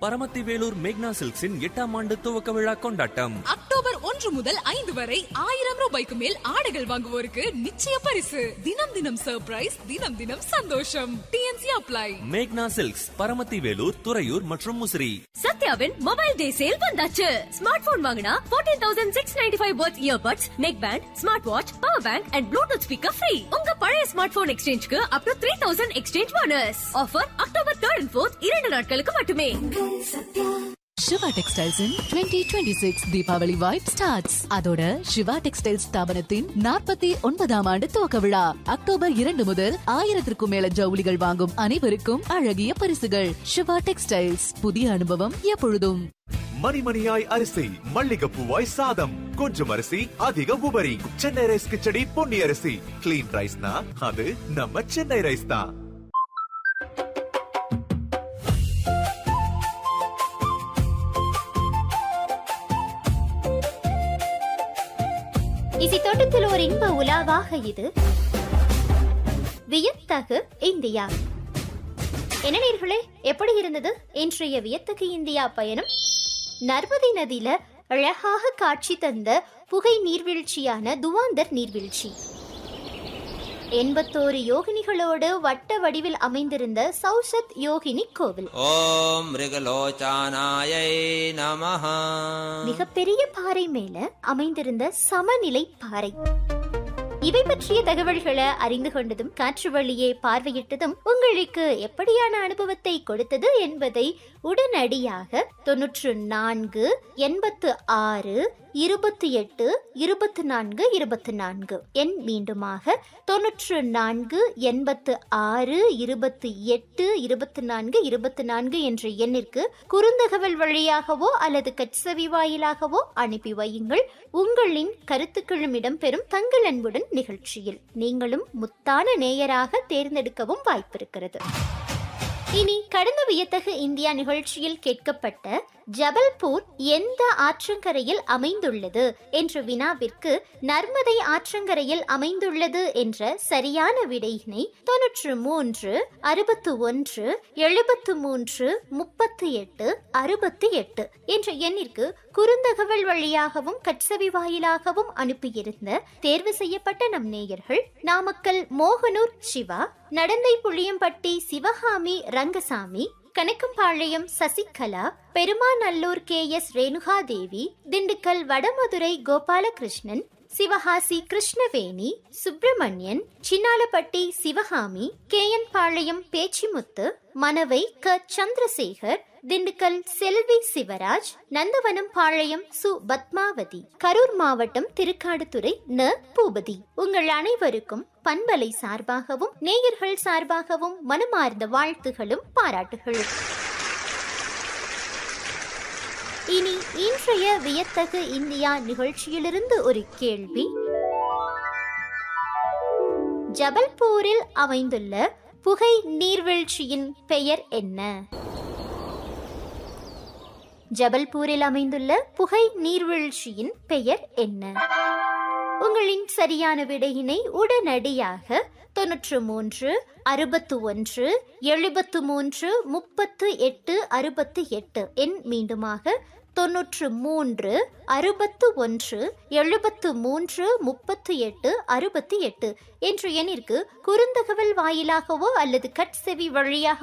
பரமத்தி வேலூர் மேக்னா சில்க்ஸின் எட்டாம் ஆண்டு துவக்க விழா கொண்டாட்டம் அக்டோபர் ஒன்று முதல் ஐந்து வரை ஆயிரம் ரூபாய்க்கு மேல் ஆடைகள் வாங்குவோருக்கு நிச்சய பரிசு தினம் தினம் சர்ப்ரைஸ் தினம் தினம் சந்தோஷம் டிஎன்சி அப்ளை மேக்னா சில்க்ஸ் பரமத்தி வேலூர் துறையூர் மற்றும் முசிறி சத்யாவின் மொபைல் டே சேல் வந்தாச்சு ஸ்மார்ட் போன் வாங்கினா 14695 தௌசண்ட் சிக்ஸ் நைன்டி ஃபைவ் பர்த் earbuds neck band smart watch power bank and Bluetooth speaker free உங்க பழைய ஸ்மார்ட் போன் எக்ஸ்சேஞ்சுக்கு up to three thousand exchange bonus offer October third and fourth இரண்டு நாட்களுக்கு மட்டுமே Siva textiles twenty twenty six Deepavali vibe starts அதோட Siva textiles ஸ்தாபனத்தின் நாற்பத்தி ஒன்பதாம் ஆண்டு துவக்க விழா அக்டோபர் இரண்டு முதல் ஆயிரத்திற்கும் மேல ஜவுளிகள் வாங்கும் அனைவருக்கும் அழகிய பரிசுகள் சிவா டெக்ஸ்டைல்ஸ் புதிய அனுபவம் எப்பொழுதும் மணிமணியாய் அரிசி மல்லிகைப்பூவாய் சாதம் கொஞ்சம் அரிசி அதிக உபரி சென்னை ரைஸ் கிச்சடி பொன்னி அரிசி கிளீன் ரைஸ்னா அது நம்ம சென்னை ரைஸ் தான் இசை தோட்டத்தில் ஒரு இன்ப உலாவாக இது வியத்தகு இந்தியா என்ன நேர்களே எப்படி இருந்தது இன்றைய வியத்தகு இந்தியா பயணம் நர்மதை நதியில அழகாக காட்சி தந்த புகை நீர்வீழ்ச்சியான துவாந்தர் நீர்வீழ்ச்சி எண்பத்தோரு யோகினிகளோடு வட்ட வடிவில் அமைந்திருந்த சௌசத் யோகினி கோவில் ॐ मृगलोचानायै नमः மிகப்பெரிய பாறை மேல அமைந்திருந்த சமநிலை பாறை இவை பற்றிய தகவல்களை அறிந்து கொண்டதும் காற்று வழியே பார்வையிட்டதும் உங்களுக்கு எப்படியான அனுபவத்தை கொடுத்தது என்பதை உடனடியாக தொன்னூற்று நான்கு எண்பத்து ஆறு இருபத்தி எட்டு இருபத்தி நான்கு இருபத்தி நான்கு எண் மீண்டுமாக தொன்னூற்று நான்கு எண்பத்து ஆறு இருபத்தி எட்டு இருபத்தி நான்கு இருபத்தி நான்கு என்ற எண்ணிற்கு குறுந்தகவல் வழியாகவோ அல்லது கட்சவி வாயிலாகவோ அனுப்பி வையுங்கள் உங்களின் கருத்துக்களும் இடம்பெறும் தங்கள் அன்புடன் நிகழ்ச்சியில் நீங்களும் முத்தான நேயராக தேர்ந்தெடுக்கவும் வாய்ப்பிருக்கிறது இனி கடந்த வியத்தகு இந்தியா நிகழ்ச்சியில் கேட்கப்பட்ட ஜபல்பூர் எந்த ஆற்றங்கரையில் அமைந்துள்ளது என்ற வினாவிற்கு நர்மதை ஆற்றங்கரையில் அமைந்துள்ளது என்ற சரியான விடையினை தொன்னூற்று மூன்று அறுபத்து ஒன்று எழுபத்து மூன்று முப்பத்து எட்டு அறுபத்தி எட்டு என்ற எண்ணிற்கு குறுந்தகவல் வழியாகவும் கட்சவி வாயிலாகவும் அனுப்பியிருந்த தேர்வு செய்யப்பட்ட நம் நேயர்கள் Namakkal Mohanur Siva Nadanthai Puliyampatti Sivakami Rangasamy Kanakkampalayam Sasikala Perumanallur K S Renukadevi Dindigul Vadamadurai Gopalakrishnan Sivakasi Krishnaveni Subramanian Chinnalapatti Sivakami K N Palayam Pechimuthu Manavai க சந்திரசேகர் திண்டுக்கல் செல்வி சிவராஜ் நந்தவனம் பாளையம் சு பத்மாவதி கரூர் மாவட்டம் திருக்காடுதுறை ந பூபதி உங்கள் அனைவருக்கும் பண்பலை சார்பாகவும் நேயர்கள் சார்பாகவும் மனமார்ந்த வாழ்த்துகளும் பாராட்டுகளும் இனி இன்றைய வியத்தகு இந்தியா நிகழ்ச்சியிலிருந்து ஒரு கேள்வி ஜபல்பூரில் அமைந்துள்ள புகை நீர்வீழ்ச்சியின் பெயர் என்ன ஜபல்பூரில் அமைந்துள்ள புகை நீர்வீழ்ச்சியின் பெயர் என்ன உங்களின் சரியான விடையினை உடனடியாக தொன்னூற்று மூன்று அறுபத்து ஒன்று எழுபத்து மூன்று முப்பத்து எட்டு அறுபத்து எட்டு எண் மீண்டுமாக தொன்னூற்று மூன்று அறுபத்து ஒன்று எழுபத்து மூன்று முப்பத்து எட்டு அறுபத்தி எட்டு என்ற எண்ணிற்கு குறுந்தகவல் வாயிலாகவோ அல்லது கட்செவி வழியாக